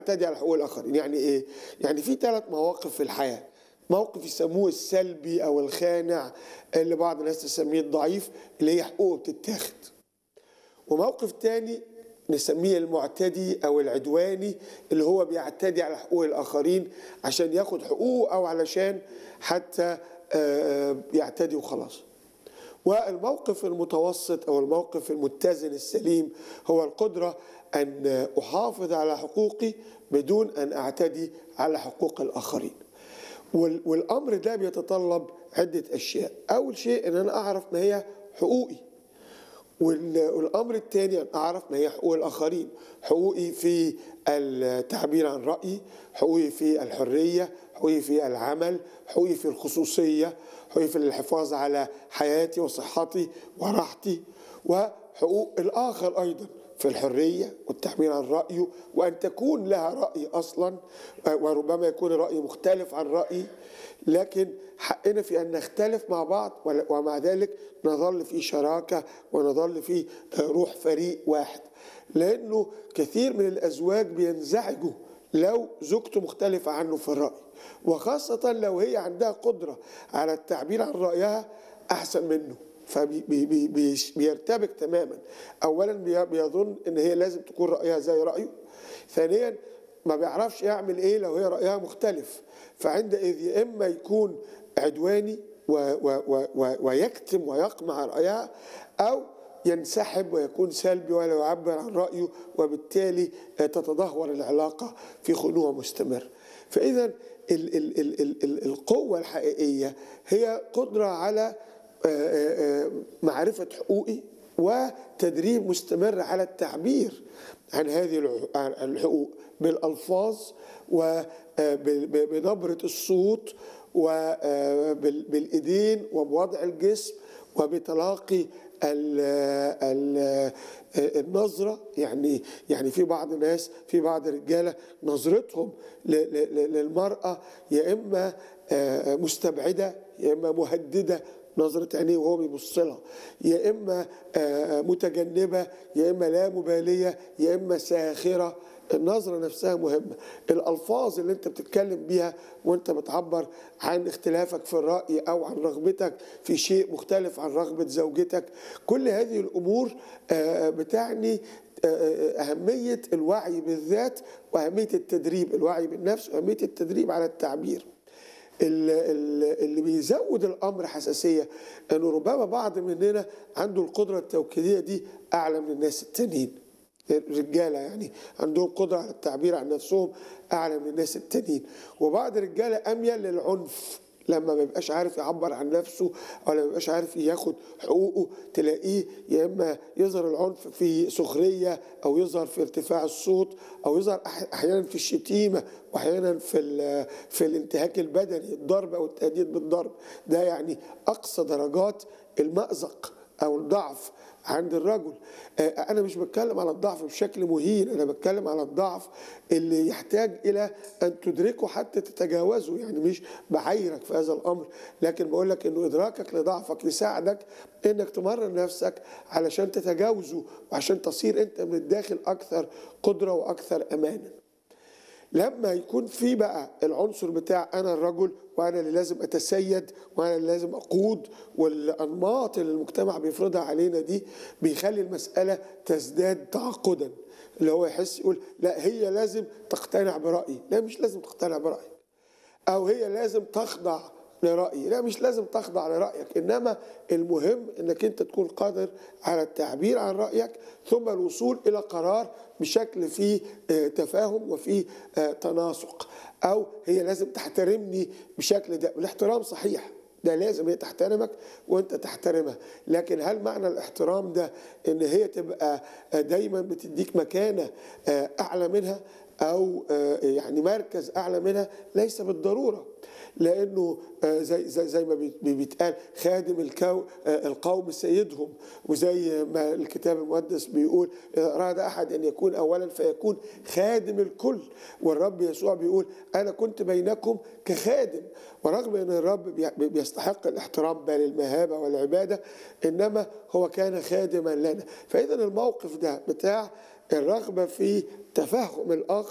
يعتدي على حقوق الآخرين يعني إيه؟ يعني في ثلاث مواقف في الحياة موقف يسموه السلبي أو الخانع اللي بعض الناس تسميه الضعيف اللي هي حقوقه بتتاخد وموقف تاني نسميه المعتدي أو العدواني اللي هو بيعتدي على حقوق الآخرين عشان ياخد حقوقه أو علشان حتى آه، يعتدي وخلاص والموقف المتوسط او الموقف المتزن السليم هو القدره ان احافظ على حقوقي بدون ان اعتدي على حقوق الاخرين. وال- والامر ده بيتطلب عده اشياء، اول شيء ان انا اعرف ما هي حقوقي. وال- والامر الثاني ان اعرف ما هي حقوق الاخرين، حقوقي في التعبير عن رايي، حقوقي في الحريه، حقوقي في العمل، حقوقي في الخصوصيه، حقوقي في الحفاظ على حياتي وصحتي وراحتي، وحقوق الاخر ايضا في الحريه والتعبير عن رايه وان تكون لها راي اصلا وربما يكون الراي مختلف عن رايي لكن حقنا في ان نختلف مع بعض ومع ذلك نظل في شراكه ونظل في روح فريق واحد لانه كثير من الازواج بينزعجوا لو زوجته مختلفه عنه في الراي وخاصه لو هي عندها قدره على التعبير عن رايها احسن منه فبيرتبك تماما اولا بي- بيظن ان هي لازم تكون رايها زي رايه ثانيا ما بيعرفش يعمل ايه لو هي رايها مختلف فعندئذ يا اما يكون عدواني و و و و ويكتم ويقمع رايها او ينسحب ويكون سلبي ولا يعبر عن رايه وبالتالي تتدهور العلاقه في خنوع مستمر فاذا ال ال ال ال ال القوه الحقيقيه هي قدره على معرفة حقوقي وتدريب مستمر على التعبير عن هذه الع- عن الحقوق بالألفاظ وبنبرة الصوت وبالإيدين وبوضع الجسم وبتلاقي ال- ال- النظرة يعني يعني في بعض الناس في بعض الرجالة نظرتهم ل- ل- للمرأة يا إما آه، مستبعدة يا إما مهددة نظرة عينيه وهو بيبص لها يا إما آه، متجنبة يا إما لا مبالية يا إما ساخرة النظرة نفسها مهمة الألفاظ اللي أنت بتتكلم بيها وأنت بتعبر عن اختلافك في الرأي أو عن رغبتك في شيء مختلف عن رغبة زوجتك كل هذه الأمور آه، بتعني آه، أهمية الوعي بالذات وأهمية التدريب الوعي بالنفس وأهمية التدريب على التعبير ال- ال- اللي بيزود الامر حساسيه انه ربما بعض مننا عنده القدره التوكيديه دي اعلى من الناس التانيين الرجاله يعني عندهم قدره على التعبير عن نفسهم اعلى من الناس التانيين وبعض الرجاله اميل للعنف لما ما بيبقاش عارف يعبر عن نفسه او لما ما بيبقاش عارف ياخد حقوقه تلاقيه يا اما يظهر العنف في سخريه او يظهر في ارتفاع الصوت او يظهر أح- احيانا في الشتيمه واحيانا في ال- في الانتهاك البدني الضرب او التهديد بالضرب ده يعني اقصى درجات المأزق او الضعف عند الرجل آه، انا مش بتكلم على الضعف بشكل مهين انا بتكلم على الضعف اللي يحتاج الى ان تدركه حتى تتجاوزه يعني مش بعايرك في هذا الامر لكن بقول لك انه ادراكك لضعفك يساعدك انك تمرن نفسك علشان تتجاوزه وعشان تصير انت من الداخل اكثر قدره واكثر امانا لما يكون في بقى العنصر بتاع انا الرجل وانا اللي لازم اتسيد وانا اللي لازم اقود والانماط اللي المجتمع بيفرضها علينا دي بيخلي المساله تزداد تعقدا اللي هو يحس يقول لا هي لازم تقتنع برايي لا مش لازم تقتنع برايك او هي لازم تخضع لرأيي لا مش لازم تخضع لرأيك إنما المهم إنك أنت تكون قادر على التعبير عن رأيك ثم الوصول إلى قرار بشكل فيه آه، تفاهم وفيه آه، تناسق أو هي لازم تحترمني بشكل ده الاحترام صحيح ده لازم هي تحترمك وانت تحترمها لكن هل معنى الاحترام ده ان هي تبقى آه، دايما بتديك مكانه آه، اعلى منها او آه، يعني مركز اعلى منها ليس بالضروره لانه آه، زي زي زي ما بي- بيتقال خادم الكو آه، القوم سيدهم وزي ما الكتاب المقدس بيقول اذا اراد احد ان يكون اولا فيكون خادم الكل والرب يسوع بيقول انا كنت بينكم كخادم ورغم ان الرب بي- بيستحق الاحترام بل المهابه والعباده انما هو كان خادما لنا فاذا الموقف ده بتاع الرغبه في تفهم الاخر